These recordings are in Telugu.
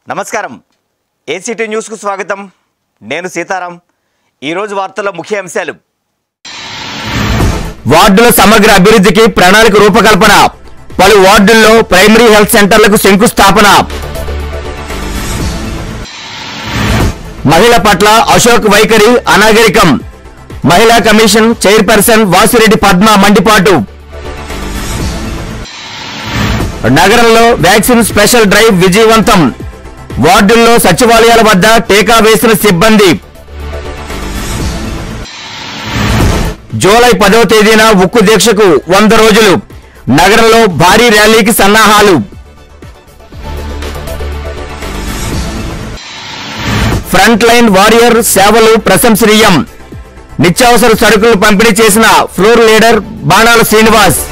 నమస్కారం ఏసీటీ న్యూస్కు స్వాగతం నేను సీతారాం ఈరోజు వార్తల్లో ముఖ్య అంశాలు వార్డుల సమగ్ర అభివృద్ధికి ప్రణాళిక రూపకల్పన పలు వార్డుల్లో ప్రైమరీ హెల్త్ సెంటర్లకు శంకుస్థాపన మహిళ పట్ల అశోక్ వైఖరి అనాగరికం మహిళా కమిషన్ చైర్పర్సన్ వాసిరెడ్డి పద్మ మండిపాటు నగరంలో వ్యాక్సిన్ స్పెషల్ డ్రైవ్ విజయవంతం వార్డుల్లో సచివాలయాల వద్ద టీకా వేసిన సిబ్బంది జూలై పదవ తేదీన ఉక్కు దీక్షకు వంద రోజులు నగరంలో భారీ ర్యాలీకి సన్నాహాలు ఫ్రంట్ లైన్ వారియర్ సేవలు ప్రశంసనీయం నిత్యావసర సరుకులు పంపిణీ చేసిన ఫ్లోర్ లీడర్ బాణాల శ్రీనివాస్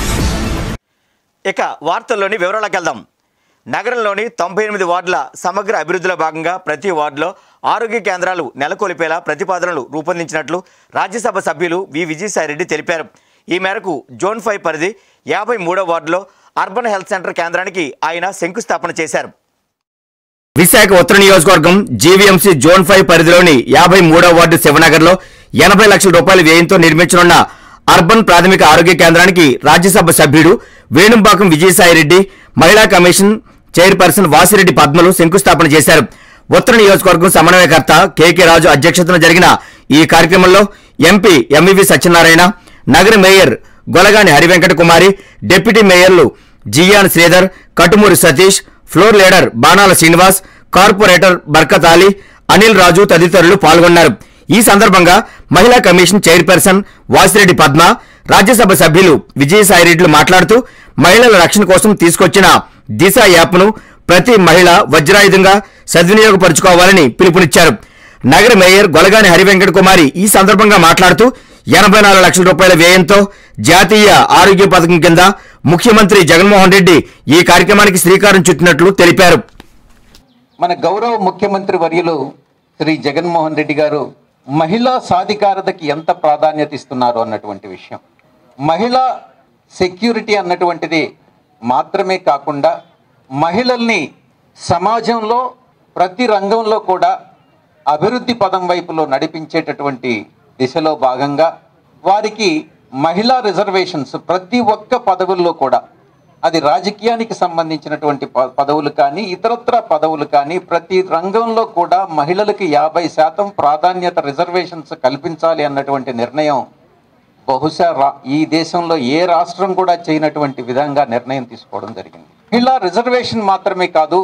ఇక వార్తల్లోని వివరాలకు వెళ్దాం నగరంలోని తొంభై ఎనిమిది వార్డుల సమగ్ర అభివృద్ధిలో భాగంగా ప్రతి వార్డులో ఆరోగ్య కేంద్రాలు నెలకొల్పేలా ప్రతిపాదనలు రూపొందించినట్లు రాజ్యసభ సభ్యులు వి విజయసాయిరెడ్డి తెలిపారు ఈ మేరకు జోన్ ఫైవ్ పరిధి యాభై మూడో వార్డులో అర్బన్ హెల్త్ సెంటర్ కేంద్రానికి ఆయన శంకుస్థాపన చేశారు విశాఖ ఉత్తర నియోజకవర్గం జీవీఎంసీ జోన్ ఫైవ్ పరిధిలోని యాభై మూడో వార్డు శివనగర్ లో ఎనభై లక్షల రూపాయల వ్యయంతో నిర్మించనున్న అర్బన్ ప్రాథమిక ఆరోగ్య కేంద్రానికి రాజ్యసభ సభ్యుడు వేణుంబాకం విజయసాయిరెడ్డి మహిళా కమిషన్ చైర్పర్సన్ వాసిరెడ్డి పద్మలు శంకుస్థాపన చేశారు ఉత్తర నియోజకవర్గం సమన్వయకర్త కేకే రాజు అధ్యక్షతన జరిగిన ఈ కార్యక్రమంలో ఎంపీ ఎంవివి సత్యనారాయణ నగర మేయర్ గొలగాని హరివెంకట కుమారి డిప్యూటీ మేయర్లు G N Sridhar Katumuri Satish floor leader Banala Srinivas corporator Barkat Ali Anil Raju తదితరులు పాల్గొన్నారు ఈ సందర్భంగా మహిళా కమిషన్ చైర్పర్సన్ వాసిరెడ్డి పద్మ రాజ్యసభ సభ్యులు విజయసాయిరెడ్డిలు మాట్లాడుతూ మహిళల రక్షణ కోసం తీసుకొచ్చిన దిశ యాప్ను ప్రతి మహిళ వజ్రాయుధంగా సద్వినియోగపరుచుకోవాలని పిలుపునిచ్చారు నగర మేయర్ గొలగాని హరివెంకట కుమారి ఈ సందర్భంగా మాట్లాడుతూ ఎనభై నాలుగు లక్షల రూపాయల వ్యయంతో జాతీయ ఆరోగ్య పథకం కింద ముఖ్యమంత్రి జగన్మోహన్ రెడ్డి ఈ కార్యక్రమానికి శ్రీకారం చుట్టినట్లు తెలిపారు మన గౌరవ ముఖ్యమంత్రి వర్యులు శ్రీ జగన్మోహన్ రెడ్డి గారు మహిళా సాధికారతకి ఎంత ప్రాధాన్యత ఇస్తున్నారు అన్నటువంటి విషయం మహిళా సెక్యూరిటీ అన్నటువంటిది మాత్రమే కాకుండా మహిళల్ని సమాజంలో ప్రతి రంగంలో కూడా అభివృద్ధి పదం వైపులో నడిపించేటటువంటి దిశలో భాగంగా వారికి మహిళా రిజర్వేషన్స్ ప్రతి ఒక్క పదవుల్లో కూడా అది రాజకీయానికి సంబంధించినటువంటి ప- పదవులు కానీ ఇతరత్ర పదవులు కానీ ప్రతి రంగంలో కూడా మహిళలకు యాభై శాతం ప్రాధాన్యత రిజర్వేషన్స్ కల్పించాలి అన్నటువంటి నిర్ణయం బహుశా రా ఈ దేశంలో ఏ రాష్ట్రం కూడా చేయనటువంటి విధంగా నిర్ణయం తీసుకోవడం జరిగింది మహిళా రిజర్వేషన్ మాత్రమే కాదు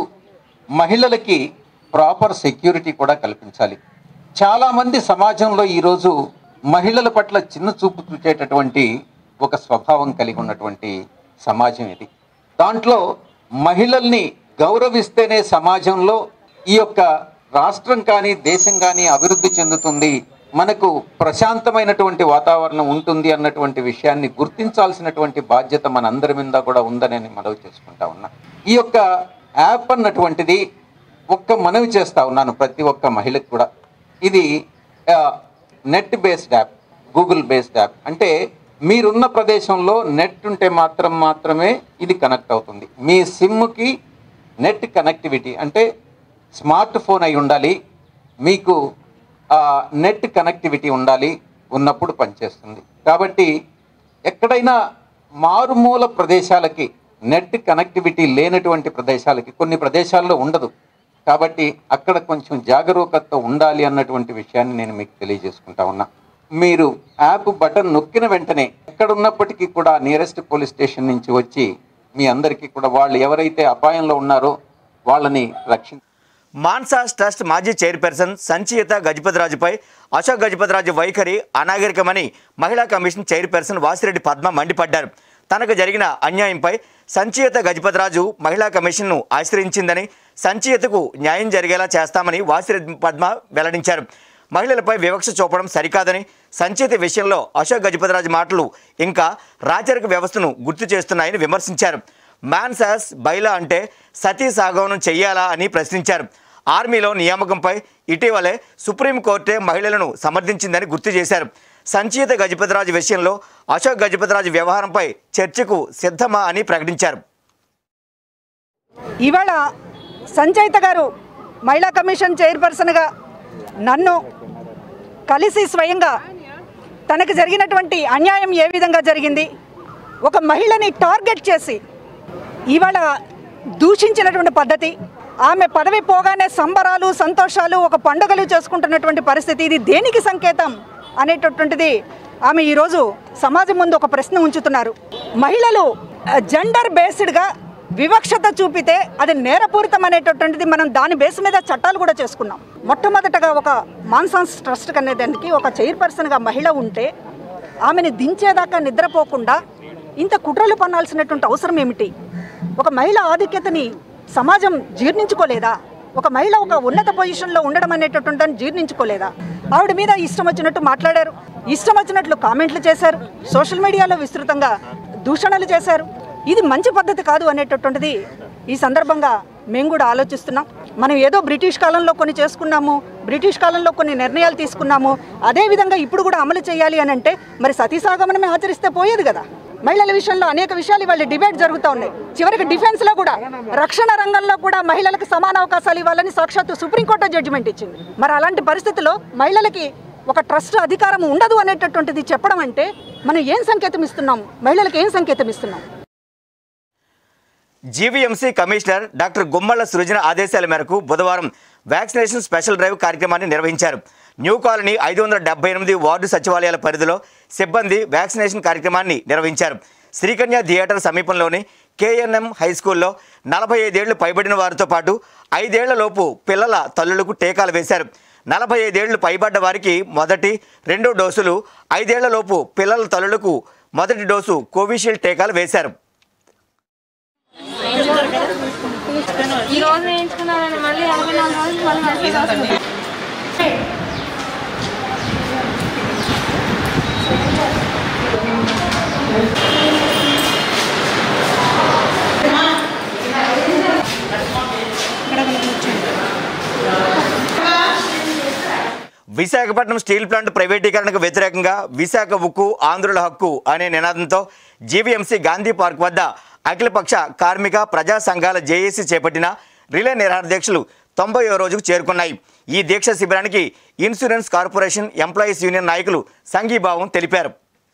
మహిళలకి ప్రాపర్ సెక్యూరిటీ కూడా కల్పించాలి చాలామంది సమాజంలో ఈరోజు మహిళల పట్ల చిన్న చూపు చూచేటటువంటి ఒక స్వభావం కలిగి ఉన్నటువంటి సమాజం ఇది దాంట్లో మహిళల్ని గౌరవిస్తేనే సమాజంలో ఈ యొక్క రాష్ట్రం కానీ దేశం కానీ అభివృద్ధి చెందుతుంది మనకు ప్రశాంతమైనటువంటి వాతావరణం ఉంటుంది అన్నటువంటి విషయాన్ని గుర్తించాల్సినటువంటి బాధ్యత మన అందరి మీద కూడా ఉందని నేను మనవి చేసుకుంటా ఉన్నా ఈ యొక్క యాప్ అన్నటువంటిది ఒక్క మనవి చేస్తా ఉన్నాను ప్రతి ఒక్క మహిళకు కూడా ఇది ఆ, net based app Google based app అంటే మీరున్న ప్రదేశంలో నెట్ ఉంటే మాత్రం మాత్రమే ఇది కనెక్ట్ అవుతుంది మీ సిమ్కి నెట్ కనెక్టివిటీ అంటే స్మార్ట్ ఫోన్ అయి ఉండాలి మీకు ఆ, నెట్ కనెక్టివిటీ ఉండాలి ఉన్నప్పుడు పనిచేస్తుంది కాబట్టి ఎక్కడైనా మారుమూల ప్రదేశాలకి నెట్ కనెక్టివిటీ లేనటువంటి ప్రదేశాలకి కొన్ని ప్రదేశాల్లో ఉండదు కాబట్టి అక్కడ కొంచెం జాగరూకత ఉండాలి అన్నటువంటి విషయాన్ని నేను మీకు తెలియజేసుకుంటా ఉన్నా మీరు యాప్ బటన్ నొక్కిన వెంటనే ఎక్కడ ఉన్నప్పటికీ కూడా నియరెస్ట్ పోలీస్ స్టేషన్ నుంచి వచ్చి మీ అందరికీ కూడా వాళ్ళు ఎవరైతే అపాయంలో ఉన్నారో వాళ్ళని రక్షించ మాన్సాస్ ట్రస్ట్ మాజీ చైర్పర్సన్ సంచియత గజపతిరాజుపై అశోక్ గజపతిరాజు వైఖరి అనాగరికమని మహిళా కమిషన్ చైర్పర్సన్ వాసిరెడ్డి పద్మ మండిపడ్డారు తనకు జరిగిన అన్యాయంపై సంచియత గజపతిరాజు మహిళా కమిషన్ను ఆశ్రయించిందని సంచియతకు న్యాయం జరిగేలా చేస్తామని వాసిరెడ్డి పద్మ వెల్లడించారు మహిళలపై వివక్ష చూపడం సరికాదని సంచిత విషయంలో అశోక్ గజపతిరాజు మాటలు ఇంకా రాచరిక వ్యవస్థను గుర్తు చేస్తున్నాయని విమర్శించారు మ్యాన్సాస్ బైలా అంటే సతీ సాగవనం చెయ్యాలా అని ప్రశ్నించారు ఆర్మీలో నియామకంపై ఇటీవలే సుప్రీంకోర్టే మహిళలను సమర్థించిందని గుర్తు చేశారు సంచయిత గజపతిరాజు విషయంలో అశోక్ గజపతిరాజు వ్యవహారంపై చర్చకు సిద్ధమా అని ప్రకటించారు ఇవాళ సంజయిత గారు మహిళా కమిషన్ చైర్పర్సన్గా నన్ను కలిసి స్వయంగా తనకు జరిగినటువంటి అన్యాయం ఏ విధంగా జరిగింది ఒక మహిళని టార్గెట్ చేసి ఇవాళ దూషించినటువంటి పద్ధతి ఆమె పదవి పోగానే సంబరాలు సంతోషాలు ఒక పండుగలు చేసుకుంటున్నటువంటి పరిస్థితి ఇది దేనికి సంకేతం అనేటటువంటిది ఆమె ఈరోజు సమాజం ముందు ఒక ప్రశ్న ఉంచుతున్నారు మహిళలు జెండర్ బేస్డ్గా వివక్షత చూపితే అది నేరపూరితం అనేటటువంటిది మనం దాని బేస్ మీద చట్టాలు కూడా చేసుకున్నాం మొట్టమొదటగా ఒక మాన్సాన్స్ ట్రస్ట్ అనేదానికి ఒక చైర్పర్సన్గా మహిళ ఉంటే ఆమెను దించేదాకా నిద్రపోకుండా ఇంత కుట్రలు పన్నాల్సినటువంటి అవసరం ఏమిటి ఒక మహిళ ఆధిక్యతని సమాజం జీర్ణించుకోలేదా ఒక మహిళ ఒక ఉన్నత పొజిషన్లో ఉండడం అనేటటువంటి జీర్ణించుకోలేదా ఆవిడ మీద ఇష్టం వచ్చినట్టు మాట్లాడారు ఇష్టం వచ్చినట్లు కామెంట్లు చేశారు సోషల్ మీడియాలో విస్తృతంగా దూషణలు చేశారు ఇది మంచి పద్ధతి కాదు అనేటటువంటిది ఈ సందర్భంగా మేము కూడా ఆలోచిస్తున్నాం మనం ఏదో బ్రిటిష్ కాలంలో కొన్ని చేసుకున్నాము బ్రిటిష్ కాలంలో కొన్ని నిర్ణయాలు తీసుకున్నాము అదేవిధంగా ఇప్పుడు కూడా అమలు చేయాలి అని అంటే మరి సతీసాగమనమే ఆచరిస్తే పోయేది కదా మహిళల విషయంలో అనేక విషయాలు ఇవాళ డిబేట్ జరుగుతూ ఉన్నాయి చివరికి డిఫెన్స్లో కూడా రక్షణ రంగంలో కూడా మహిళలకు సమాన అవకాశాలు ఇవ్వాలని సాక్షాత్తు సుప్రీంకోర్టు జడ్జిమెంట్ ఇచ్చింది మరి అలాంటి పరిస్థితుల్లో మహిళలకి ఒక ట్రస్ట్ అధికారం ఉండదు అనేటటువంటిది చెప్పడం అంటే మనం ఏం సంకేతం ఇస్తున్నాం మహిళలకు ఏం సంకేతం ఇస్తున్నాం GVMC commissioner doctor Gummalla Srujana ఆదేశాల మేరకు బుధవారం వ్యాక్సినేషన్ స్పెషల్ డ్రైవ్ కార్యక్రమాన్ని నిర్వహించారు న్యూ కాలనీ ఐదు వందల డెబ్బై ఎనిమిది వార్డు సచివాలయాల పరిధిలో సిబ్బంది వ్యాక్సినేషన్ కార్యక్రమాన్ని నిర్వహించారు శ్రీకన్య థియేటర్ సమీపంలోని కేఎన్ఎం హై స్కూల్లో నలభై ఐదేళ్లు పైబడిన వారితో పాటు ఐదేళ్ల లోపు పిల్లల తల్లులకు టీకాలు వేశారు నలభై ఐదేళ్లు పైబడ్డ వారికి మొదటి రెండో డోసులు ఐదేళ్ల లోపు పిల్లల తల్లులకు మొదటి డోసు కోవిషీల్డ్ టీకాలు వేశారు ఈ రోజు వేయించుకున్నారని మళ్ళీ ఎనభై నాలుగు రోజులు మళ్ళీ మెసేజ్ వస్తుంది విశాఖపట్నం స్టీల్ ప్లాంట్ ప్రైవేటీకరణకు వ్యతిరేకంగా విశాఖ ఉక్కు ఆంధ్రుల హక్కు అనే నినాదంతో జీవీఎంసీ గాంధీ పార్క్ వద్ద అఖిలపక్ష కార్మిక ప్రజా సంఘాల జేఏసీ చేపట్టిన రిలే నిరాహార దీక్షలు తొంభై రోజుకు చేరుకున్నాయి ఈ దీక్ష శిబిరానికి ఇన్సూరెన్స్ కార్పొరేషన్ ఎంప్లాయీస్ యూనియన్ నాయకులు సంఘీభావం తెలిపారు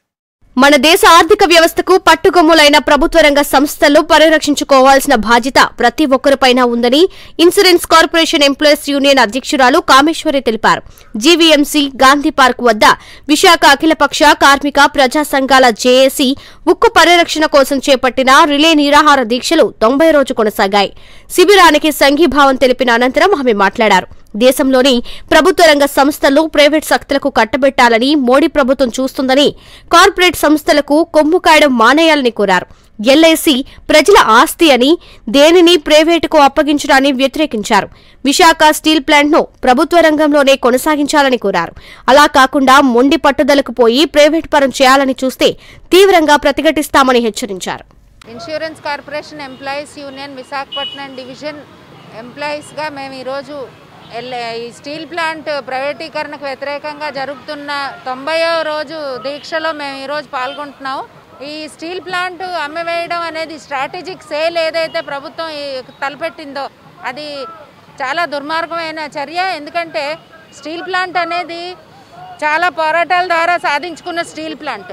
మన దేశ ఆర్థిక వ్యవస్థకు పట్టుకొమ్ములైన ప్రభుత్వ రంగ సంస్థలు పరిరక్షించుకోవాల్సిన బాధ్యత ప్రతి ఒక్కరిపైన ఉందని ఇన్సూరెన్స్ కార్పొరేషన్ ఎంప్లాయీస్ యూనియన్ అధ్యక్షురాలు కామేశ్వరి తెలిపారు జీవీఎంసీ గాంధీ పార్క్ వద్ద విశాఖ అఖిలపక్ష కార్మిక ప్రజా సంఘాల జేఏసీ ఉక్కు పరిరక్షణ కోసం చేపట్టిన రిలే నిరాహార దీక్షలు తొంభై రోజు కొనసాగాయి శిబిరానికి సంఘీభావం తెలిపిన అనంతరం ఆమె మాట్లాడారు దేశంలోని ప్రభుత్వ రంగ సంస్థలు ప్రైవేట్ శక్తులకు కట్టబెట్టాలని మోడీ ప్రభుత్వం చూస్తుందని కార్పొరేట్ సంస్థలకు కొమ్ము కాయడం మానేయాలని కోరారు ఎల్ఐసి ప్రజల ఆస్తి అని దేనిని ప్రైవేటుకు అప్పగించడాన్ని వ్యతిరేకించారు విశాఖ స్టీల్ ప్లాంట్ను ప్రభుత్వ రంగంలోనే కొనసాగించాలని కోరారు అలా కాకుండా మొండి పట్టుదలకు పోయి ప్రైవేట్ పరం చేయాలని చూస్తే తీవ్రంగా ప్రతిఘటిస్తామని హెచ్చరించారు insurance corporation employees union Visakhapatnam division ఎంప్లాయీస్గా మేము ఈరోజు ఎల్ ఈ స్టీల్ ప్లాంట్ ప్రైవేటీకరణకు వ్యతిరేకంగా జరుగుతున్న తొంభైవ రోజు దీక్షలో మేము ఈరోజు పాల్గొంటున్నాము ఈ స్టీల్ ప్లాంట్ అమ్మివేయడం అనేది స్ట్రాటజిక్ సేల్ ఏదైతే ప్రభుత్వం ఈ తలపెట్టిందో అది చాలా దుర్మార్గమైన చర్య ఎందుకంటే స్టీల్ ప్లాంట్ అనేది చాలా పోరాటాల ద్వారా సాధించుకున్న స్టీల్ ప్లాంట్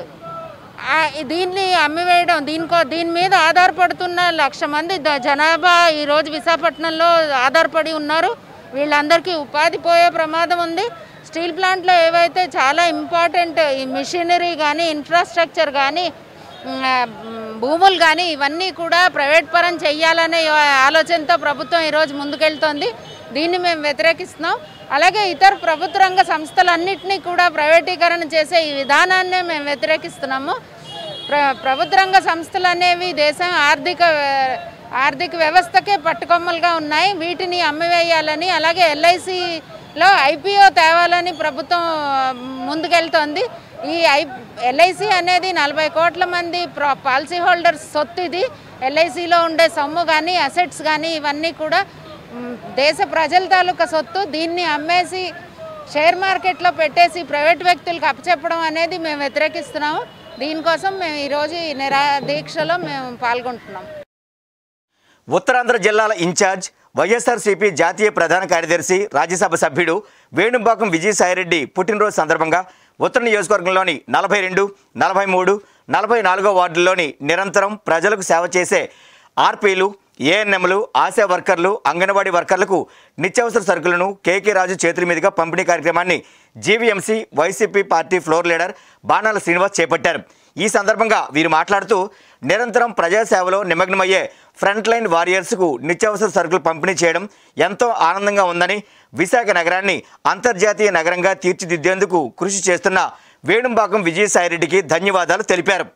ఆ, దీన్ని అమ్మివేయడం దీనికో దీని మీద ఆధారపడుతున్న లక్ష మంది ద- జనాభా ఈరోజు విశాఖపట్నంలో ఆధారపడి ఉన్నారు వీళ్ళందరికీ ఉపాధి పోయే ప్రమాదం ఉంది స్టీల్ ప్లాంట్లో ఏవైతే చాలా ఇంపార్టెంట్ ఈ మిషనరీ కానీ ఇన్ఫ్రాస్ట్రక్చర్ కానీ ఉమ్, ఆ, ఉమ్, భూములు కానీ ఇవన్నీ కూడా ప్రైవేట్ పరం చెయ్యాలనే ఆలోచనతో ప్రభుత్వం ఈరోజు ముందుకెళ్తోంది దీన్ని మేము వ్యతిరేకిస్తున్నాం అలాగే ఇతర ప్రభుత్వ రంగ సంస్థలన్నింటినీ కూడా ప్రైవేటీకరణ చేసే ఈ విధానాన్నే మేము వ్యతిరేకిస్తున్నాము ప్ర ప్రభుత్వ రంగ సంస్థలు అనేవి దేశం ఆర్థిక వ్య- ఆర్థిక వ్యవస్థకే పట్టుకొమ్మలుగా ఉన్నాయి వీటిని అమ్మివేయాలని అలాగే ఎల్ఐసిలో ఐపీఓ తేవాలని ప్రభుత్వం ముందుకెళ్తోంది ఈ ఐ ఎల్ఐసి అనేది నలభై కోట్ల మంది ప్రా పాలసీ హోల్డర్స్ సొత్తు ఇది ఎల్ఐసిలో ఉండే సొమ్ము కానీ అసెట్స్ కానీ ఇవన్నీ కూడా మ్, దేశ ప్రజల తాలూకా సొత్తు దీన్ని అమ్మేసి షేర్ మార్కెట్లో పెట్టేసి ప్రైవేట్ వ్యక్తులకు అప్పచెప్పడం అనేది మేము వ్యతిరేకిస్తున్నాము దీనికోసం మేము ఈరోజు ఈ నిరా దీక్షలో మేము పాల్గొంటున్నాం ఉత్తరాంధ్ర జిల్లాల ఇన్ఛార్జ్ వైఎస్ఆర్సీపీ జాతీయ ప్రధాన కార్యదర్శి రాజ్యసభ సభ్యుడు వేణుంబాకం విజయసాయిరెడ్డి పుట్టినరోజు సందర్భంగా ఉత్తర నియోజకవర్గంలోని నలభై రెండు నలభై మూడు నలభై నాలుగో వార్డుల్లోని నిరంతరం ప్రజలకు సేవ చేసే ఆర్పీలు ఏఎన్ఎంలు ఆశా వర్కర్లు అంగన్వాడీ వర్కర్లకు నిత్యావసర సరుకులను కేకే రాజు చేతుల మీదుగా పంపిణీ కార్యక్రమాన్ని GVMC YCP party floor leader Banala Srinivas చేపట్టారు ఈ సందర్భంగా వీరు మాట్లాడుతూ నిరంతరం ప్రజాసేవలో నిమగ్నమయ్యే ఫ్రంట్ లైన్ వారియర్స్కు నిత్యావసర సరుకులు పంపిణీ చేయడం ఎంతో ఆనందంగా ఉందని విశాఖ నగరాన్ని అంతర్జాతీయ నగరంగా తీర్చిదిద్దేందుకు కృషి చేస్తున్న వేణుంబాకం విజయసాయిరెడ్డికి ధన్యవాదాలు తెలిపారు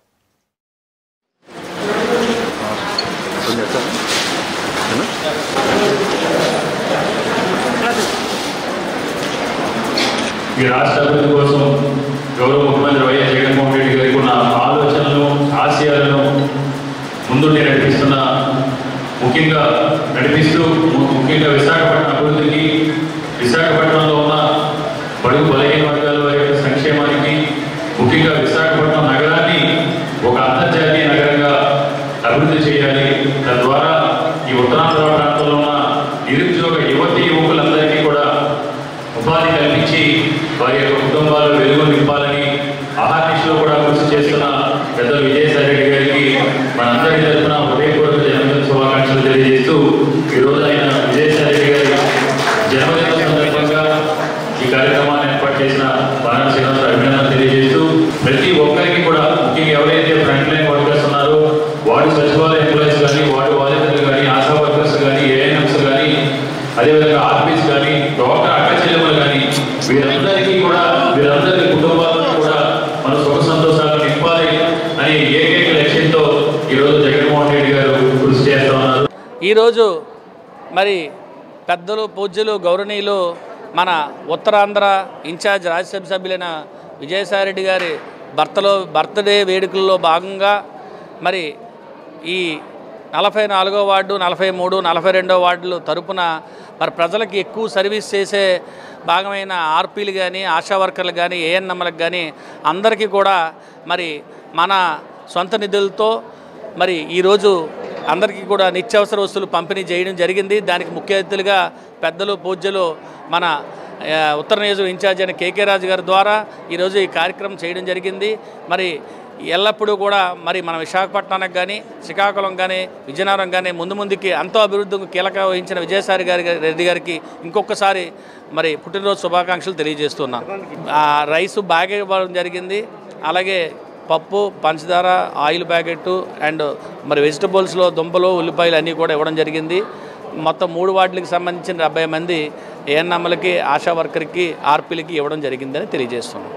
ఈ రాష్ట్ర అభివృద్ధి కోసం గౌరవ ముఖ్యమంత్రి వైఎస్ జగన్మోహన్ రెడ్డి గారికి ఉన్న ఆలోచనలను ఆశయాలను ముందుండి నడిపిస్తున్న ముఖ్యంగా నడిపిస్తూ ము- ముఖ్యంగా విశాఖపట్నం అభివృద్ధికి విశాఖపట్నంలో ఉన్న బడుగు బలహీన వర్గాల వారి యొక్క సంక్షేమానికి ముఖ్యంగా విశాఖపట్నం నగరాన్ని ఒక అంతర్జాతీయ నగరంగా అభివృద్ధి చేయాలి తద్వారా ఈ ఉత్తరాంధ్ర ప్రాంతంలో ఉన్న నిరుద్యోగ యువతి యువకులందరికీ కూడా ఉపాధి కల్పించి వారి యొక్క కుటుంబాలు వెలుగు నింపాలని ఆహార్నిషిలో కూడా కృషి చేస్తున్న పెద్దలు విజయసాయి రెడ్డి గారికి మనందరి తరఫున హృదయపూర్వక జన్మదిన శుభాకాంక్షలు తెలియజేస్తూ ఈ రోజు ఆయన విజయసాయి రెడ్డి గారి జన్మదిన సందర్భంగా ఈ కార్యక్రమాన్ని ఏర్పాటు చేసిన బాణా శ్రీనివాస అభినందనలు తెలియజేస్తూ ప్రతి ఒక్కరికి కూడా ముఖ్యంగా ఎవరైతే ఫ్రంట్ లైన్ వర్కర్స్ ఉన్నారో వార్డు సచివాలయ ఎంప్లాయీస్ కానీ వార్డు వాలంటీర్లు కానీ ఆశా వర్కర్స్ కానీ ఏఎన్ఎంస్ కానీ అదేవిధంగా ఆర్పీస్ కానీ డాక్టర్ అక్క చెల్లెములు కానీ వీరందరికీ కూడా వీరందరి కుటుంబాలను కూడా మన సుఖ సంతోషాలు నింపాలి అని ఏకైక లక్ష్యంతో ఈరోజు జగన్మోహన్ రెడ్డి గారు కృషి చేస్తా ఉన్నారు ఈరోజు మరి పెద్దలు పూజ్యులు గౌరవనీయులు మన ఉత్తరాంధ్ర ఇన్ఛార్జ్ రాజ్యసభ సభ్యులైన విజయసాయిరెడ్డి గారి భర్తలో బర్త్డే వేడుకల్లో భాగంగా మరి ఈ నలభై నాలుగో వార్డు నలభై మూడు నలభై రెండో వార్డులు తరపున మరి ప్రజలకు ఎక్కువ సర్వీస్ చేసే భాగమైన ఆర్పీలు కానీ ఆశా వర్కర్లు కానీ ఏఎన్ఎంలకు కానీ అందరికీ కూడా మరి మన సొంత నిధులతో మరి ఈరోజు అందరికీ కూడా నిత్యావసర వస్తువులు పంపిణీ చేయడం జరిగింది దానికి ముఖ్య అతిథులుగా పెద్దలు పూజ్యులు మన ఆ, ఉత్తర నియోజక ఇన్ఛార్జ్ అయిన కేకే రాజు గారి ద్వారా ఈరోజు ఈ కార్యక్రమం చేయడం జరిగింది మరి ఎల్లప్పుడూ కూడా మరి మన విశాఖపట్నానికి కానీ శ్రీకాకుళం కానీ విజయనగరం కానీ ముందు ముందుకి ఎంతో అభివృద్ధికి కీలక వహించిన విజయసాయి గారి రెడ్డి గారికి ఇంకొకసారి మరి పుట్టినరోజు శుభాకాంక్షలు తెలియజేస్తున్నాను ఆ రైస్ బాగా ఇవ్వడం జరిగింది అలాగే పప్పు పంచదార ఆయిల్ ప్యాకెట్ అండ్ మరి వెజిటబుల్స్లో దుంపలు ఉల్లిపాయలు అన్నీ కూడా ఇవ్వడం జరిగింది మొత్తం మూడు వార్డులకు సంబంధించిన డెబ్బై మంది ఏఎన్ఎంలకి ఆశా వర్కర్కి ఆర్పీలకి ఇవ్వడం జరిగిందని తెలియజేస్తున్నాం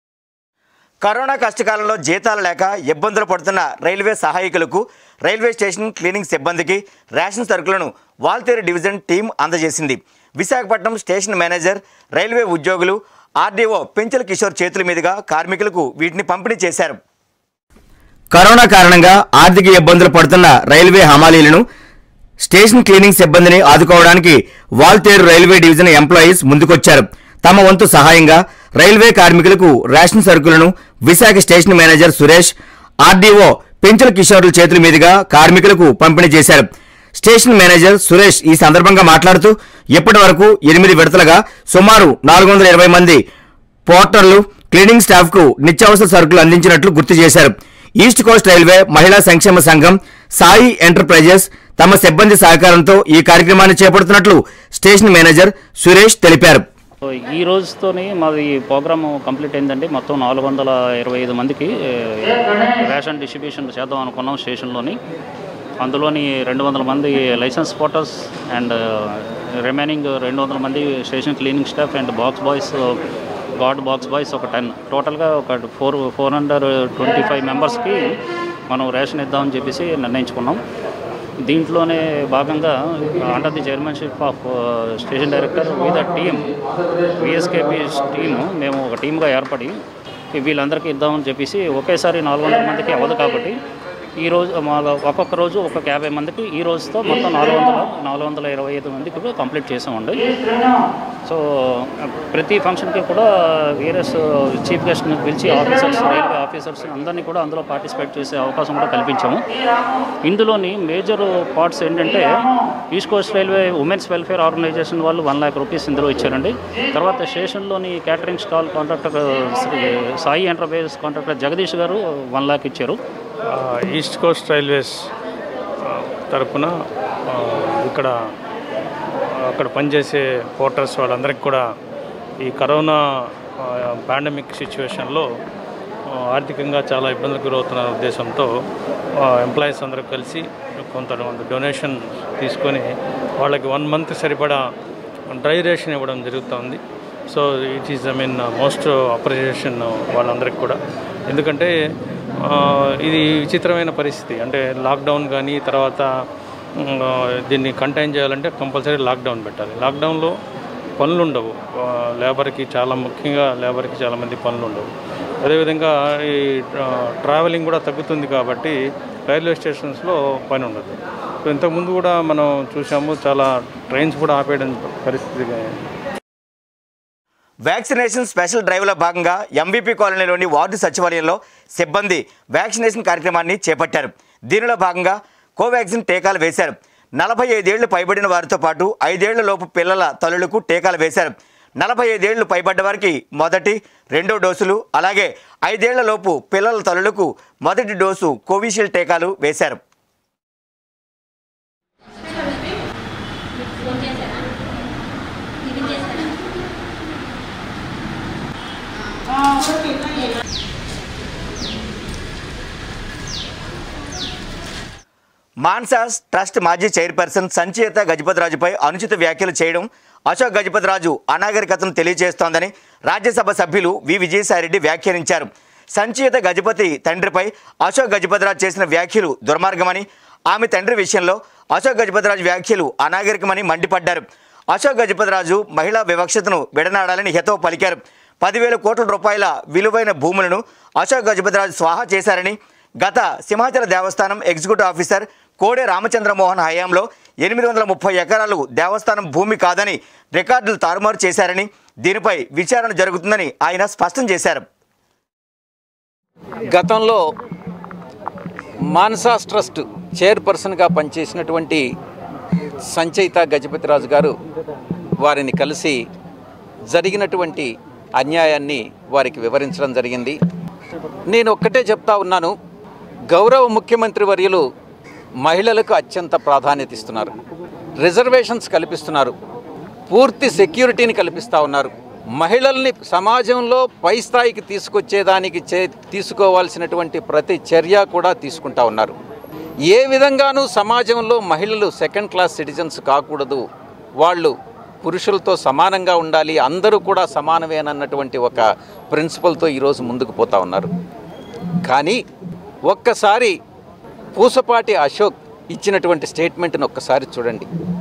కరోనా కష్టకాలంలో జీతాలు లేక ఇబ్బందులు పడుతున్న రైల్వే సహాయకులకు రైల్వే స్టేషన్ క్లీనింగ్ సిబ్బందికి రేషన్ సరుకులను వాల్తేరు డివిజన్ టీం అందజేసింది విశాఖపట్నం స్టేషన్ మేనేజర్ రైల్వే ఉద్యోగులు ఆర్డీఓ పెంచల కిషోర్ చేతుల మీదుగా కార్మికులకు వీటిని పంపిణీ చేశారు కరోనా కారణంగా ఆర్థిక ఇబ్బందులు పడుతున్న రైల్వే హమాలీలను స్టేషన్ క్లీనింగ్ సిబ్బందిని ఆదుకోవడానికి వాల్తేరు రైల్వే డివిజన్ ఎంప్లాయీస్ ముందుకొచ్చారు తమ వంతు సహాయంగా రైల్వే కార్మికులకు రేషన్ సరుకులను Visakha station manager Suresh RDO Penchala కిషోర్ల చేతుల మీదుగా కార్మికులకు పంపిణీ చేశారు స్టేషన్ మేనేజర్ సురేష్ ఈ సందర్భంగా మాట్లాడుతూ ఇప్పటి వరకు ఎనిమిది విడతలుగా సుమారు నాలుగు వందల ఇరవై మంది పోర్టర్లు క్లీనింగ్ స్టాఫ్ కు నిత్యావసర సరుకులు అందించినట్లు గుర్తు చేశారు ఈస్ట్ కోస్ట్ రైల్వే మహిళా సంక్షేమ సంఘం సాయి ఎంటర్ప్రైజెస్ తమ సిబ్బంది సహకారంతో ఈ కార్యక్రమాన్ని చేపడుతున్నట్లు స్టేషన్ మేనేజర్ సురేష్ తెలిపారు సో ఈ రోజుతోని మాది ప్రోగ్రామ్ కంప్లీట్ అయిందండి మొత్తం నాలుగు వందల ఇరవై ఐదు మందికి ఏ, రేషన్ డిస్ట్రిబ్యూషన్ చేద్దాం అనుకున్నాం స్టేషన్లోని అందులోని రెండు వందల మంది లైసెన్స్ పోర్టర్స్ అండ్ రిమైనింగ్ రెండు వందల మంది station cleaning staff and box boys guard box boys ఒక టెన్ టోటల్గా ఒక four four hundred twenty five మెంబర్స్కి మనం రేషన్ ఇద్దామని చెప్పేసి నిర్ణయించుకున్నాం దీంట్లోనే భాగంగా అండర్ ది చైర్మన్షిప్ of station director with team VSKP team మేము ఒక టీమ్గా ఏర్పడి వీళ్ళందరికీ ఇద్దామని చెప్పేసి ఒకేసారి నాలుగు వందల మందికి అవ్వదు కాబట్టి ఈ రోజు మాలో ఒక్కొక్క రోజు ఒక్కొక్క యాభై మందికి ఈ రోజుతో మొత్తం నాలుగు వందల నాలుగు వందల ఇరవై ఐదు మందికి కంప్లీట్ చేసామండి సో ప్రతి ఫంక్షన్కి కూడా వేరియస్ చీఫ్ గెస్ట్ని పిలిచి ఆఫీసర్స్ రైల్వే ఆఫీసర్స్ అందరినీ కూడా అందులో పార్టిసిపేట్ చేసే అవకాశం కూడా కల్పించాము ఇందులోని మేజర్ పార్ట్స్ ఏంటంటే East Coast Railway women's welfare organisation వాళ్ళు వన్ ల్యాక్ రూపీస్ ఇందులో ఇచ్చారండి తర్వాత స్టేషన్లోని catering stall contractor Shri Sai enterprises contractor Jagadish గారు వన్ ల్యాక్ ఇచ్చారు ఆ, ఈస్ట్ కోస్ట్ రైల్వేస్ ఆ, తరపున ఆ, ఇక్కడ అక్కడ పనిచేసే పోర్టర్స్ వాళ్ళందరికీ కూడా ఈ కరోనా పాండమిక్ సిచ్యువేషన్లో ఆ, ఆర్థికంగా చాలా ఇబ్బందులకు గురవుతున్న ఉద్దేశంతో ఎంప్లాయీస్ అందరూ కలిసి కొంత డొనేషన్ తీసుకొని వాళ్ళకి వన్ మంత్ సరిపడా డ్రై రేషన్ ఇవ్వడం జరుగుతుంది so it is I mean most appreciation వాళ్ళందరికీ కూడా ఎందుకంటే ఆ, ఇది విచిత్రమైన పరిస్థితి అంటే లాక్డౌన్ కానీ తర్వాత ఉమ్, ఆ, దీన్ని కంటైన్ చేయాలంటే కంపల్సరీ లాక్డౌన్ పెట్టాలి లాక్డౌన్లో పనులు ఉండవు ఆ, లేబర్కి చాలా ముఖ్యంగా లేబర్కి చాలామంది పనులు ఉండవు అదేవిధంగా ఈ ఆ, ట్రావెలింగ్ కూడా తగ్గుతుంది కాబట్టి రైల్వే స్టేషన్స్లో పని ఉండదు సో ఇంతకుముందు కూడా మనం చూసాము చాలా ట్రైన్స్ కూడా ఆపేయడం పరిస్థితి వ్యాక్సినేషన్ స్పెషల్ డ్రైవ్లో భాగంగా ఎంవీపీ కాలనీలోని వార్డు సచివాలయంలో సిబ్బంది వ్యాక్సినేషన్ కార్యక్రమాన్ని చేపట్టారు దీనిలో భాగంగా కోవాక్సిన్ టీకాలు వేశారు నలభై ఐదేళ్లు పైబడిన వారితో పాటు ఐదేళ్ల లోపు పిల్లల తల్లులకు టీకాలు వేశారు నలభై ఐదేళ్లు పైబడ్డ వారికి మొదటి రెండో డోసులు అలాగే ఐదేళ్ల లోపు పిల్లల తల్లులకు మొదటి డోసు కోవిషీల్డ్ టీకాలు వేశారు మాన్సాస్ ట్రస్ట్ మాజీ చైర్పర్సన్ సంచేత గజపతిరాజుపై అనుచిత వ్యాఖ్యలు చేయడం అశోక్ గజపతిరాజు అనాగరికతను తెలియజేస్తోందని రాజ్యసభ సభ్యులు వి విజయసాయిరెడ్డి వ్యాఖ్యానించారు సంచేత గజపతి తండ్రిపై అశోక్ గజపతిరాజు చేసిన వ్యాఖ్యలు దుర్మార్గమని ఆమె తండ్రి విషయంలో అశోక్ గజపతిరాజు వ్యాఖ్యలు అనాగరికమని మండిపడ్డారు అశోక్ గజపతిరాజు మహిళా వివక్షతను విడనాడాలని హితవు పలికారు పదివేల కోట్ల రూపాయల విలువైన భూములను అశోక్ గజపతిరాజు స్వాహా చేశారని గత సింహాచల దేవస్థానం ఎగ్జిక్యూటివ్ ఆఫీసర్ కోడే రామచంద్రమోహన్ హయాంలో ఎనిమిది వందల ముప్పై ఎకరాలు దేవస్థానం భూమి కాదని రికార్డులు తారుమారు చేశారని దీనిపై విచారణ జరుగుతుందని ఆయన స్పష్టం చేశారు గతంలో మాన్సాస్ ట్రస్ట్ చైర్పర్సన్గా పనిచేసినటువంటి సంచయిత గజపతిరాజు గారు వారిని కలిసి జరిగినటువంటి అన్యాయాన్ని వారికి వివరించడం జరిగింది నేను ఒక్కటే చెప్తా ఉన్నాను గౌరవ ముఖ్యమంత్రి వర్యులు మహిళలకు అత్యంత ప్రాధాన్యత ఇస్తున్నారు రిజర్వేషన్స్ కల్పిస్తున్నారు పూర్తి సెక్యూరిటీని కల్పిస్తూ ఉన్నారు మహిళల్ని సమాజంలో పై స్థాయికి తీసుకొచ్చేదానికి చే తీసుకోవాల్సినటువంటి ప్రతి చర్య కూడా తీసుకుంటా ఉన్నారు ఏ విధంగానూ సమాజంలో మహిళలు సెకండ్ క్లాస్ సిటిజన్స్ కాకూడదు వాళ్ళు పురుషులతో సమానంగా ఉండాలి అందరూ కూడా సమానమేనన్నటువంటి ఒక ప్రిన్సిపల్తో ఈరోజు ముందుకు పోతా ఉన్నారు కానీ ఒక్కసారి పూసపాటి అశోక్ ఇచ్చినటువంటి స్టేట్మెంట్ని ఒక్కసారి చూడండి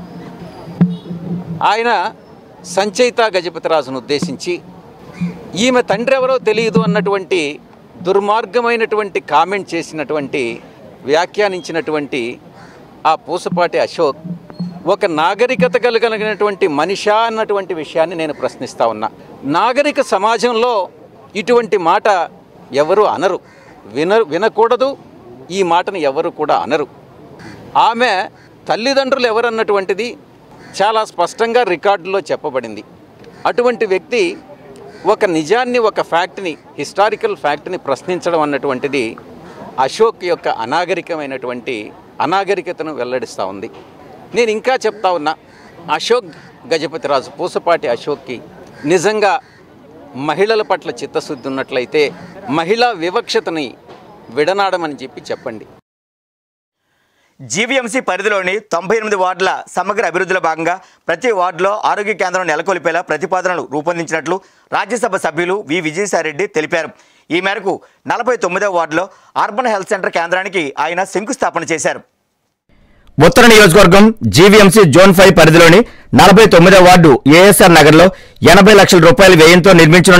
ఆయన సంచయిత గజపతిరాజును ఉద్దేశించి ఈమె తండ్రి ఎవరో తెలియదు అన్నటువంటి దుర్మార్గమైనటువంటి కామెంట్ చేసినటువంటి వ్యాఖ్యానించినటువంటి ఆ పూసపాటి అశోక్ ఒక నాగరికత కలిగినటువంటి మనిషా అన్నటువంటి విషయాన్ని నేను ప్రశ్నిస్తా ఉన్నా నాగరిక సమాజంలో ఇటువంటి మాట ఎవరు అనరు విన వినకూడదు ఈ మాటను ఎవరు కూడా అనరు ఆమె తల్లిదండ్రులు ఎవరన్నటువంటిది చాలా స్పష్టంగా రికార్డులో చెప్పబడింది అటువంటి వ్యక్తి ఒక నిజాన్ని ఒక ఫ్యాక్ట్ని హిస్టారికల్ ఫ్యాక్ట్ని ప్రశ్నించడం అన్నటువంటిది అశోక్ యొక్క అనాగరికమైనటువంటి అనాగరికతను వెల్లడిస్తూ ఉంది నేను ఇంకా చెప్తా ఉన్నా అశోక్ గజపతిరాజు పూసపాటి అశోక్కి నిజంగా మహిళల పట్ల చిత్తశుద్ధి ఉన్నట్లయితే మహిళా వివక్షతని విడనాడమని చెప్పి చెప్పండి జీవీఎంసీ పరిధిలోని తొంభై ఎనిమిది వార్డుల సమగ్ర అభివృద్ధిలో భాగంగా ప్రతి వార్డులో ఆరోగ్య కేంద్రం నెలకొల్పేలా ప్రతిపాదనలు రూపొందించినట్లు రాజ్యసభ సభ్యులు వి విజయసాయిరెడ్డి తెలిపారు ఈ మేరకు నలభై తొమ్మిదవ వార్డులో అర్బన్ హెల్త్ సెంటర్ కేంద్రానికి ఆయన శంకుస్థాపన చేశారు ఉత్తర నియోజకవర్గం జీవీఎంసీ జోన్ ఫైవ్ పరిధిలోని నలభై తొమ్మిదో వార్డు ఏఎస్ఆర్ నగర్లో ఎనభై లక్షల రూపాయల వ్యయంతో నిర్మించనున్న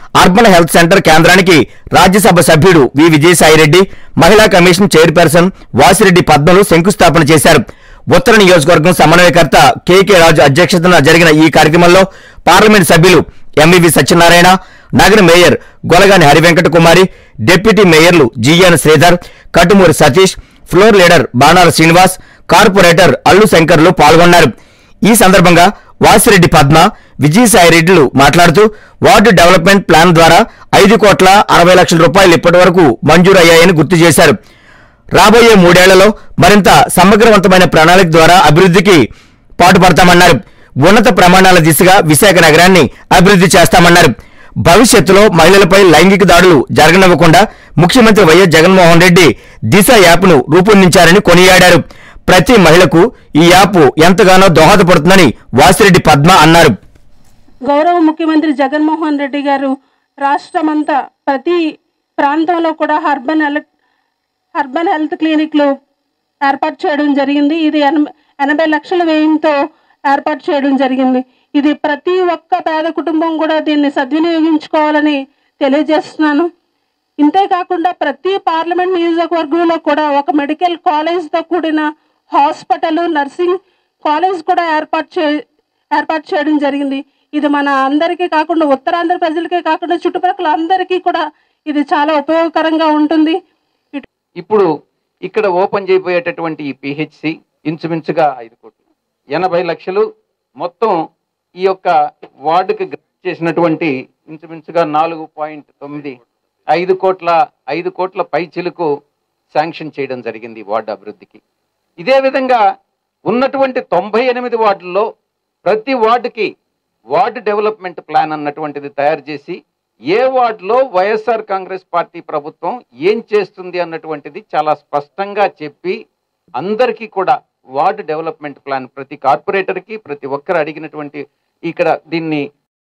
అర్బన్ హెల్త్ సెంటర్ కేంద్రానికి రాజ్యసభ సభ్యుడు వి విజయసాయిరెడ్డి మహిళా కమిషన్ చైర్పర్సన్ వాసిరెడ్డి పద్మలు శంకుస్థాపన చేశారు ఉత్తర నియోజకవర్గం సమన్వయకర్త కెకే రాజు అధ్యక్షతన జరిగిన ఈ కార్యక్రమంలో పార్లమెంట్ సభ్యులు ఎంవివి సత్యనారాయణ నగర మేయర్ గొలగాని హరివెంకట కుమారి డిప్యూటీ మేయర్లు G N Sridhar Katumuri Satish floor leader Banala Srinivas corporator Allu శంకర్లు పాల్గొన్నారు ఈ సందర్భంగా వాసిరెడ్డి పద్మ విజయసాయిరెడ్డిలు మాట్లాడుతూ వార్డు డెవలప్మెంట్ ప్లాన్ ద్వారా ఐదు కోట్ల అరవై లక్షల రూపాయలు ఇప్పటి వరకు మంజూరయ్యాయని గుర్తు చేశారు రాబోయే మూడేళ్లలో మరింత సమగ్రవంతమైన ప్రణాళిక ద్వారా అభివృద్ధికి పాటుపడతామన్నారు ఉన్నత ప్రమాణాల దిశగా విశాఖ నగరాన్ని అభివృద్ధి చేస్తామన్నారు భవిష్యత్తులో మహిళలపై లైంగిక దాడులు జరగనివ్వకుండా ముఖ్యమంత్రి వైఎస్ జగన్మోహన్ రెడ్డి దిశ యాప్ను రూపొందించారని కొనియాడారు ప్రతి మహిళకు ఈ యాప్ ఎంతగానో దోహదపడుతుందని వాసిరెడ్డి పద్మ అన్నారు గౌరవ ముఖ్యమంత్రి జగన్మోహన్ రెడ్డి గారు రాష్ట్రమంతా ప్రతి ప్రాంతంలో కూడా అర్బన్ హెల్త్ అర్బన్ హెల్త్ క్లినిక్లు ఏర్పాటు చేయడం జరిగింది ఇది ఎనభై ఎనభై లక్షల వ్యయంతో ఏర్పాటు చేయడం జరిగింది ఇది ప్రతి ఒక్క పేద కుటుంబం కూడా దీన్ని సద్వినియోగించుకోవాలని తెలియజేస్తున్నాను ఇంతేకాకుండా ప్రతి పార్లమెంట్ నియోజకవర్గంలో కూడా ఒక మెడికల్ కాలేజ్తో కూడిన హాస్పిటల్ నర్సింగ్ కాలేజ్ కూడా ఏర్పాటు చే ఏర్పాటు చేయడం జరిగింది ఇది మన అందరికీ కాకుండా ఉత్తరాంధ్ర ప్రజలకే కాకుండా చుట్టుపక్కల అందరికీ కూడా ఇది చాలా ఉపయోగకరంగా ఉంటుంది ఇప్పుడు ఇక్కడ ఓపెన్ చేయబోయేటటువంటి ఈ పిహెచ్సి ఇంచుమించుగా ఐదు కోట్లు ఎనభై లక్షలు మొత్తం ఈ యొక్క వార్డుకి గ్రాంట్ చేసినటువంటి ఇంచుమించుగా నాలుగు పాయింట్ తొమ్మిది ఐదు కోట్ల ఐదు కోట్ల పైచిలకు శాంక్షన్ చేయడం జరిగింది ఈ వార్డు అభివృద్ధికి ఇదే విధంగా ఉన్నటువంటి తొంభై ఎనిమిది వార్డుల్లో ప్రతి వార్డుకి వార్డు డెవలప్మెంట్ ప్లాన్ అన్నటువంటిది తయారు చేసి ఏ వార్డులో వైఎస్ఆర్ కాంగ్రెస్ పార్టీ ప్రభుత్వం ఏం చేస్తుంది అన్నటువంటిది చాలా స్పష్టంగా చెప్పి అందరికీ కూడా వార్డు డెవలప్మెంట్ ప్లాన్ ప్రతి కార్పొరేటర్కి ప్రతి ఒక్కరు అడిగినటువంటి ఇక్కడ దీన్ని